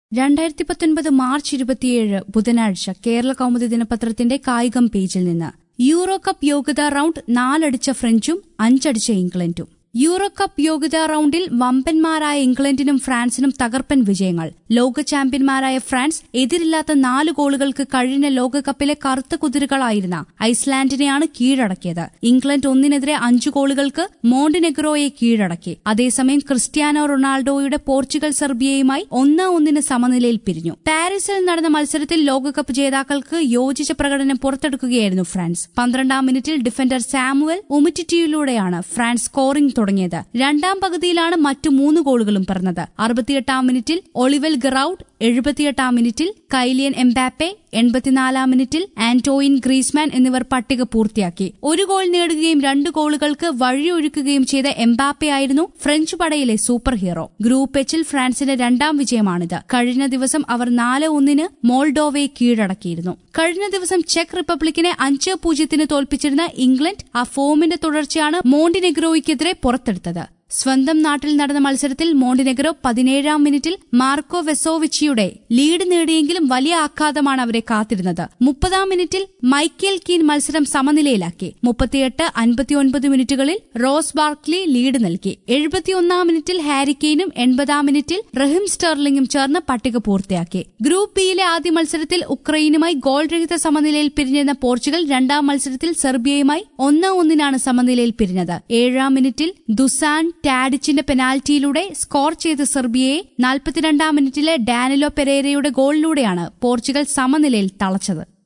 രണ്ടായിരത്തി പത്തൊൻപത് മാർച്ച് ഇരുപത്തിയേഴ് ബുധനാഴ്ച കേരള കൗമുദി ദിനപത്രത്തിന്റെ കായികം പേജിൽ നിന്ന് യൂറോ കപ്പ് യോഗ്യതാ റൌണ്ട് നാലടിച്ച ഫ്രഞ്ചും അഞ്ചടിച്ച ഇംഗ്ലണ്ടും യൂറോ കപ്പ് യോഗ്യതാ റൌണ്ടിൽ വമ്പന്മാരായ ഇംഗ്ലണ്ടിനും ഫ്രാൻസിനും തകർപ്പൻ വിജയങ്ങൾ ലോക ചാമ്പ്യന്മാരായ ഫ്രാൻസ് എതിരില്ലാത്ത നാല് ഗോളുകൾക്ക് കഴിഞ്ഞ ലോകകപ്പിലെ കറുത്ത കുതിരകളായിരുന്ന ഐസ്ലാൻഡിനെയാണ് കീഴടക്കിയത് ഇംഗ്ലണ്ട് ഒന്നിനെതിരെ അഞ്ചു ഗോളുകൾക്ക് മോണ്ടിനെഗ്രോയെ കീഴടക്കി അതേസമയം ക്രിസ്ത്യാനോ റൊണാൾഡോയുടെ പോർച്ചുഗൽ സെർബിയയുമായി ഒന്ന് ഒന്നിന് സമനിലയിൽ പിരിഞ്ഞു പാരീസിൽ നടന്ന മത്സരത്തിൽ ലോകകപ്പ് ജേതാക്കൾക്ക് യോജിച്ച പ്രകടനം പുറത്തെടുക്കുകയായിരുന്നു ഫ്രാൻസ് പന്ത്രണ്ടാം മിനിറ്റിൽ ഡിഫൻഡർ സാമുവൽ ഉമിറ്റിറ്റിയിലൂടെയാണ് ഫ്രാൻസ് സ്കോറിംഗ് തുടങ്ങിയത് രണ്ടാം പകുതിയിലാണ് മറ്റു മൂന്ന് ഗോളുകളും പിറന്നത് അറുപത്തിയെട്ടാം മിനിറ്റിൽ ഒളിവൽ ഗറൌഡ് എഴുപത്തിയെട്ടാം മിനിറ്റിൽ കൈലിയൻ എംബാപ്പെ എൺപത്തിനാലാം മിനിറ്റിൽ ആന്റോയിൻ ഗ്രീസ്മാൻ എന്നിവർ പട്ടിക പൂർത്തിയാക്കി ഒരു ഗോൾ നേടുകയും രണ്ട് ഗോളുകൾക്ക് വഴിയൊഴുക്കുകയും ചെയ്ത എംബാപ്പെ ആയിരുന്നു ഫ്രഞ്ച് പടയിലെ സൂപ്പർ ഹീറോ ഗ്രൂപ്പ് എച്ചിൽ ഫ്രാൻസിന്റെ രണ്ടാം വിജയമാണിത് കഴിഞ്ഞ ദിവസം അവർ നാല് ഒന്നിന് മോൾഡോവയെ കീഴടക്കിയിരുന്നു കഴിഞ്ഞ ദിവസം ചെക്ക് റിപ്പബ്ലിക്കിനെ അഞ്ച് പൂജ്യത്തിന് തോൽപ്പിച്ചിരുന്ന ഇംഗ്ലണ്ട് ആ ഫോമിന്റെ തുടർച്ചയാണ് മോണ്ടിനെഗ്രോയ്ക്കെതിരെ പുറത്തെടുത്തത് സ്വന്തം നാട്ടിൽ നടന്ന മത്സരത്തിൽ മോണ്ടിനെഗ്രോ പതിനേഴാം മിനിറ്റിൽ മാർക്കോ വെസോവിച്ചിയുടെ ലീഡ് നേടിയെങ്കിലും വലിയ ആഘാതമാണ് അവരെ കാത്തിരുന്നത് മുപ്പതാം മിനിറ്റിൽ മൈക്കേൽ കീൻ മത്സരം സമനിലയിലാക്കി മുപ്പത്തിയെട്ട് അൻപത്തിയൊൻപത് മിനിറ്റുകളിൽ റോസ് ബാർക്ലി ലീഡ് നൽകി എഴുപത്തിയൊന്നാം മിനിറ്റിൽ ഹാരി കെയ്നും എൺപതാം മിനിറ്റിൽ റഹിം സ്റ്റെർലിംഗും ചേർന്ന് പട്ടിക പൂർത്തിയാക്കി ഗ്രൂപ്പ് ബിയിലെ ആദ്യ മത്സരത്തിൽ ഉക്രൈനുമായി ഗോൾ രഹിത സമനിലയിൽ പിരിഞ്ഞിരുന്ന പോർച്ചുഗൽ രണ്ടാം മത്സരത്തിൽ സെർബിയയുമായി ഒന്ന് ഒന്നിനാണ് സമനിലയിൽ പിരിഞ്ഞത് ഏഴാം മിനിറ്റിൽ ദുസാൻ ടാഡിച്ചിന്റെ പെനാൽറ്റിയിലൂടെ സ്കോർ ചെയ്ത സെർബിയയെ നാൽപ്പത്തിരണ്ടാം മിനിറ്റിലെ ഡാനിലോ പെരേരയുടെ ഗോളിലൂടെയാണ് പോർച്ചുഗൽ സമനിലയിൽ തളച്ചത്